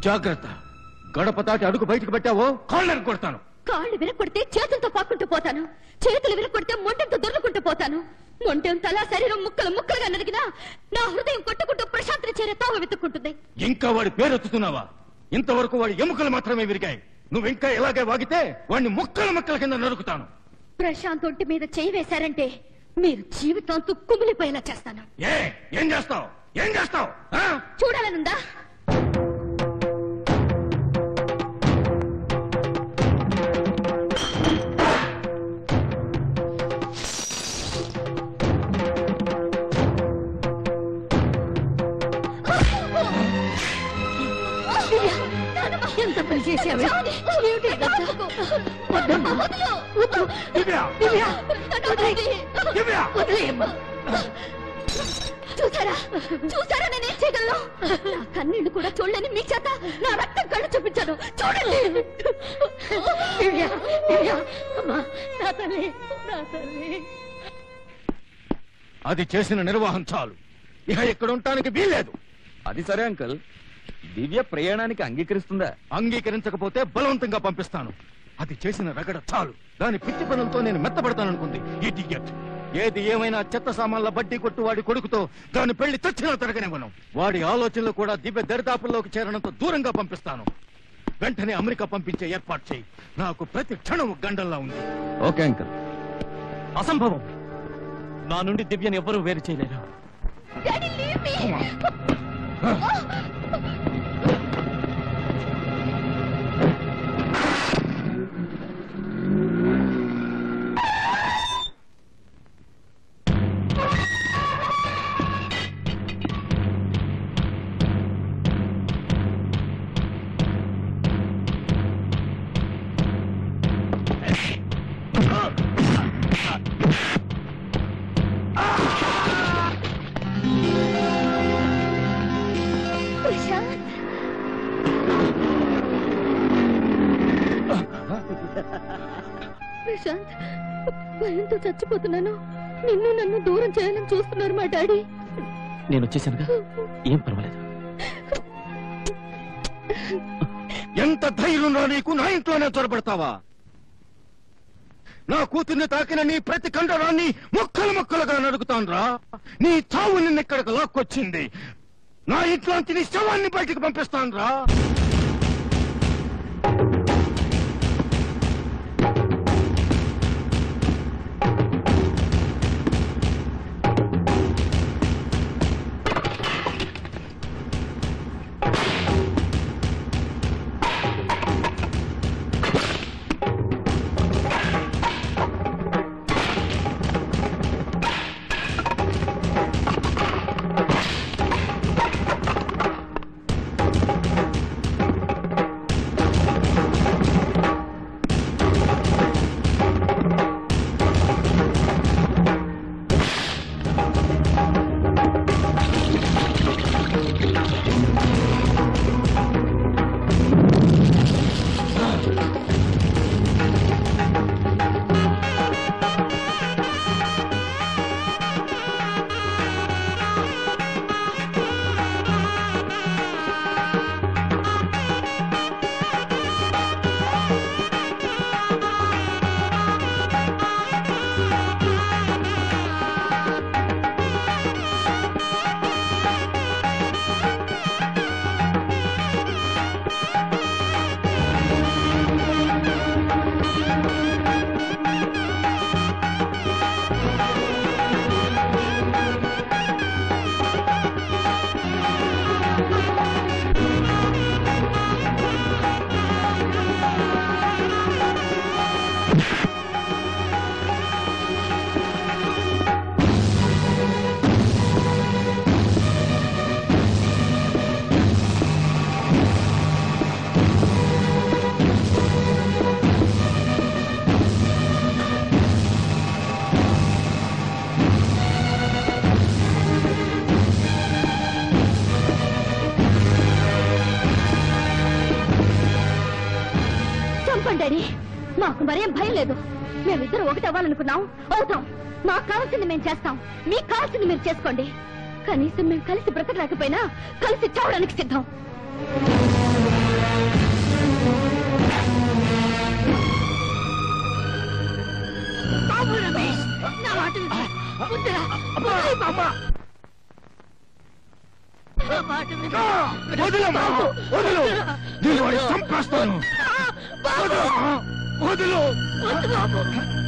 జాగ్రత్త గడప దాటి అడుగు బయటకు పెట్టావో కాళ్ళని కొడతాను కాళ్ళు విరగొడితే చేతులతో పాక్కుంటూ పోతాను చేతులు విరగొడితే మొండెంతో దొర్లుకుంటూ పోతాను మొండెం తల శరీరం ముక్కలు ముక్కలుగా నరిగినా నా హృదయం కొట్టుకుంటూ ప్రశాంతి చేరే తావ వెతుక్కుంటుంది ఇంకా వాడి పేరెత్తుతున్నావా ఇంతవరకు వాడి ఎముకలు మాత్రమే విరిగాయి నువ్వు ఇంకా ఇలాగే వాగితే వాడిని ముక్కలు ముక్కల కింద నరుకుతాను ప్రశాంత్ ఒంటి మీద చేయి వేశారంటే మీరు జీవితాంతు కుమిలిపోయేలా చేస్తాను ఏ ఏం చేస్తావు ఏం చేస్తావు చూడాలనుందా ఎంత పని చేశావే ఏమిటి ఇదంతా? వద్దమ్మా. వద్దు. దివ్య, వదిలేయ్. వదిలేయమ్మా. చూసారా చూసారా నేనేం చేయగలను నా కన్నీళ్లు కూడా చూడలేని మీ చేత నా రక్తం కళ్ళు చూపించాను చూడండి దివ్య, దివ్య, అమ్మా, నా తల్లి నా తల్లి అది చేసిన నిర్వాహం చాలు ఇక ఇక్కడ ఉండటానికి వీల్లేదు అది సరే అంకుల్ దివ్య ప్రయాణానికి అంగీకరిస్తుందా అంగీకరించకపోతే బలవంతంగా పంపిస్తాను అది చేసిన రగడ చాలు దాని పిచ్చి పనులతో నేను మెత్తపడతాననుకుంది ఇడియట్ ఏది ఏమైనా చెత్త సామాన్ల బడ్డీ కొట్టు వాడి కొడుకుతో దాని పెళ్లి చచ్చినా తిరగనివ్వను వాడి ఆలోచనలు కూడా దివ్య దరిదాపుల్లోకి చేరడంతో దూరంగా పంపిస్తాను వెంటనే అమెరికా పంపించే ఏర్పాటు చేయి నాకు ప్రతి క్షణం గండంలా ఉంది ఓకే అంకుల్ అసంభవం నా నుండి దివ్యని ఎవ్వరూ వేరు చేయలేరు daddy leave me Prashanth Prashanth భయంతో చచ్చిపోతున్నాను నిన్ను నన్ను దూరం చేయాలని చూస్తున్నారు మా డాడీ నేను వచ్చేసానుగా ఏం పర్వాలేదు ఎంత ధైర్యం రా నీకు నా ఇంట్లోనే చొరబడతావా నా కూతుర్ని తాకిన నీ ప్రతి కండరాన్ని ముక్కలు ముక్కలుగా నడుగుతాను రా నీ చావు నిన్నెక్కడికి లాక్కొచ్చింది నా ఇంట్లోంచి నీ శవాన్ని బయటికి పంపిస్తాను రా చంపండి డాడీ మాకు మరేం భయం లేదు మేమిద్దరం ఒకటి అవ్వాలనుకున్నాం అవుతాం మాకు కావాల్సింది మేము చేస్తాం మీకు కావాల్సింది మీరు చేసుకోండి కనీసం మేము కలిసి బ్రతకలేకపోయినా కలిసి చావడానికి సిద్ధం వద్దురా. అమ్మా నా మాట విను. వదిలమ్మా వదిలు నేను వాడిని చంపేస్తాను వదలమ్మా, వదిలు వద్దు బాబు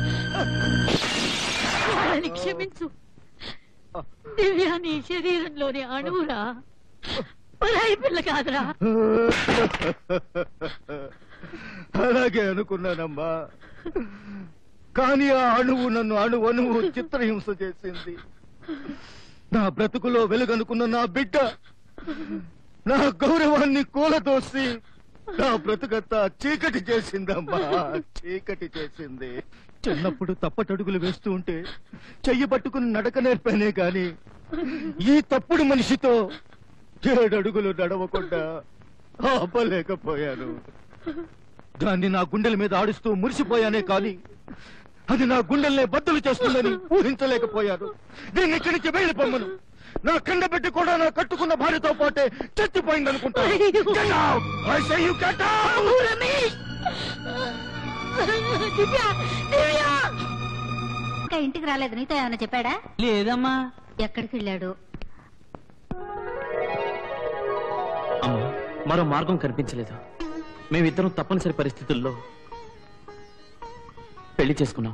వాళ్ళని క్షమించు దివ్య నీ శరీరంలోని అణువురా పరాయి పిల్ల కాదురా అలాగే అనుకున్నానమ్మా కానీ ఆ అణువు నన్ను అణు అణువు చిత్రహింస చేసింది నా బ్రతుకులో వెలుగనుకున్న నా బిడ్డ నా గౌరవాన్ని కూలదోసి నా బ్రతుకంతా చీకటి చేసిందమ్మా చీకటి చేసింది చిన్నప్పుడు తప్పటడుగులు వేస్తూ ఉంటే చెయ్యి పట్టుకుని నడక నేర్పానే గాని ఈ తప్పుడు మనిషితో ఏడడుగులు నడవకుండా ఆపలేకపోయాను దాన్ని నా గుండెల మీద ఆడిస్తూ మురిసిపోయానే కానీ అది నా గుండెల్నే బద్దలు చేస్తుందని ఊహించలేకపోయాను దీన్ని ఇక్కడి నుంచి వెళ్ళిపోమ్మను నా కండ పెట్టి కూడా నా కట్టుకున్న భార్యతో పాటే చచ్చిపోయింది అనుకుంటా అయ్యో. రమేష్ దివ్య దివ్య ఇంకా ఇంటికి రాలేదు నీతో ఏమైనా చెప్పాడా లేదమ్మా ఎక్కడికి వెళ్ళాడు అమ్మా మరో మార్గం కనిపించలేదు మేమిద్దరం తప్పనిసరి పరిస్థితుల్లో పెళ్లి చేసుకున్నాం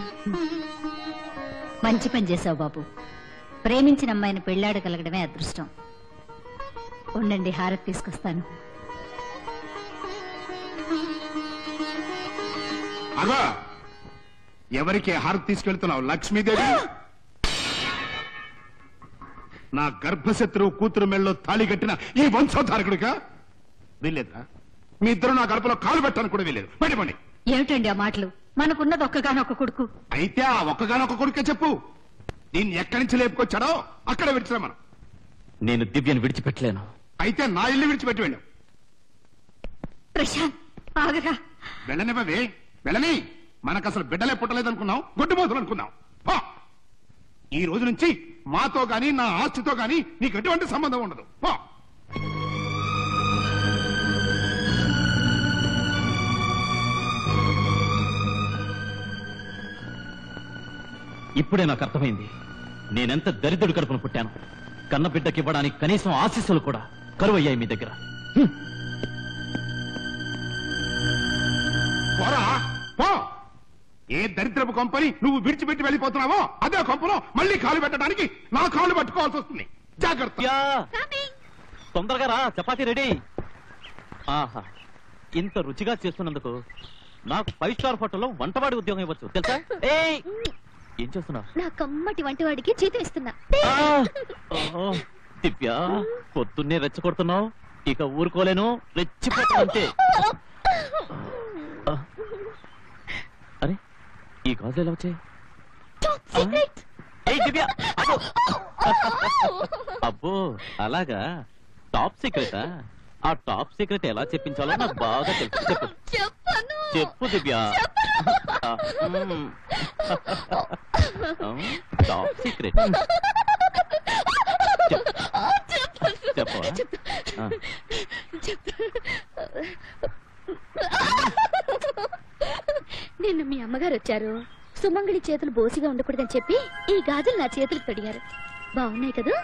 మంచి పని చేశావు బాబు ప్రేమించిన అమ్మాయిని పెళ్ళాడగలగడమే అదృష్టం ఉండండి హారతి తీసుకొస్తాను అగా ఎవరికి హారతి తీసుకెళ్తున్నావు లక్ష్మీదేవి నా గర్భశత్రువు కూతురు మెళ్ళలో తాళి కట్టిన ఈ వంశోద్ధారకుడిగా వీల్లేదా మీ ఇద్దరు నా గర్భలో కాలు పెట్టడానికి కూడా వీల్లేదు బయట పండి ఏమిటండి ఆ మాటలు మనకున్నది ఒక్కగానొక్క కొడుకు అయితే ఆ ఒక్కగానొక్క కొడుకే చెప్పు దీన్ని ఎక్కడి నుంచి లేపుకొచ్చాడో అక్కడ విడిచిరా మనం నేను దివ్యను విడిచిపెట్టలేను అయితే నా ఇల్లు విడిచిపెట్టి వెళ్ళు ప్రశాంత్ ఆగరా వెళ్ళనివ్వవే వెళ్ళని మనకు అసలు బిడ్డలే పుట్టలేదనుకున్నాం గొడ్డుమోతులు అనుకున్నాం పో. ఈ రోజు నుంచి మాతో గాని నా ఆస్తితో గాని నీకు ఎటువంటి సంబంధం ఉండదు పో ఇప్పుడే నాకు అర్థమైంది నేనెంత దరిద్రుడి కడుపును పుట్టాను కన్న బిడ్డకి ఇవ్వడానికి కనీసం ఆశీస్సులు కూడా కరువయ్యాయి మీ దగ్గర హ్మ్. పోరా పో ఏ దరిద్రపు కొంపని నువ్వు విడిచిపెట్టి వెళ్ళిపోతున్నావో అదే కొంపలో మళ్ళీ కాలు పెట్టడానికి నా కాలు పట్టుకోవాల్సి వస్తుంది జాగ్రత్త యా! తొందరగా రా చపాతీ రెడీ ఆహా ఇంత రుచిగా చేస్తున్నందుకు నాకు ఫైవ్ స్టార్ హోటల్లో వంటవాడి ఉద్యోగం ఇవ్వచ్చు తెలుసా ఏయ్! ఏం చేస్తున్నావు నా కమ్మటి వంటవాడికి జీతం ఇస్తున్నా ఆ! ఓహో, దివ్య పొద్దున్నే రెచ్చగొడుతున్నావు ఇక ఊరుకోలేను రెచ్చిపోతా అంతే ఆ. అరే ఈ గాజులు ఎలా వచ్చాయి టాప్ సీక్రెట్ ఏయ్ దివ్య అబ్బో. అబ్బో అలాగా టాప్ సీక్రెటా ఆ టాప్ సీక్రెట్ ఎలా చెప్పించాలో నాకు బాగా తెలుసు చెప్పు చెప్పను చెప్పు దివ్య ఆ, మ్మ్. ఆ, టాప్ సీక్రెట్ చెప్పు చెప్పవా ఆ. నిన్న మీ అమ్మగారు వచ్చారు సుమంగళి చేతులు బోసిగా ఉండకూడదని చెప్పి ఈ గాజులు నా చేతులకు తొడిగారు బాగున్నాయి కదా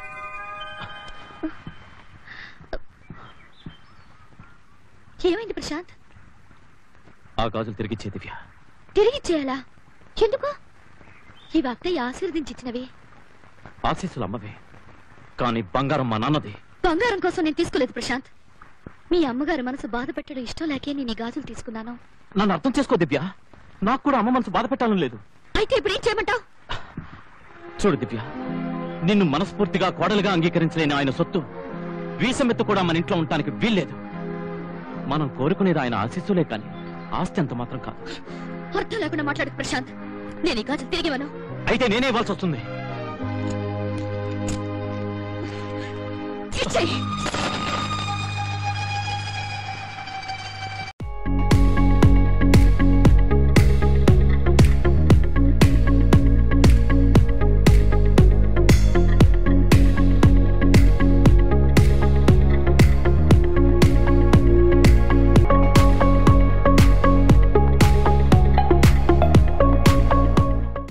ఏమైంది ప్రశాంత్ ఆ గాజులు తిరిగిచ్చే దివ్య తిరిగి చేయాలా ఎందుకు ఈ అత్తయ్య ఆశీర్వదించిచ్చినవి ఆశీస్సులు అమ్మవే కానీ బంగారం మా నాన్నది బంగారం కోసం నేను తీసుకోలేదు ప్రశాంత్ మీ అమ్మగారు మనసు బాధ పెట్టడం ఇష్టం లేకే నేను ఈ గాజులు తీసుకున్నాను నన్ను అర్థం చేసుకో దివ్య నాకు కూడా అమ్మ మనసు బాధ పెట్టాలని లేదు అయితే ఇప్పుడు ఏం చేయమంటావు చూడు దివ్య నిన్ను మనస్ఫూర్తిగా కోడలుగా అంగీకరించలేని ఆయన సొత్తు వీసమెత్తు కూడా మన ఇంట్లో ఉండటానికి వీల్లేదు మనం కోరుకునేది ఆయన ఆశీస్సులే కానీ ఆస్తి అంత మాత్రం కాదు అర్థం లేకుండా మాట్లాడు ప్రశాంత్ నేను ఈ గాజులు తిరిగి ఇవ్వను అయితే నేనే ఇవ్వాల్సి వస్తుంది ఇచ్చేయ్.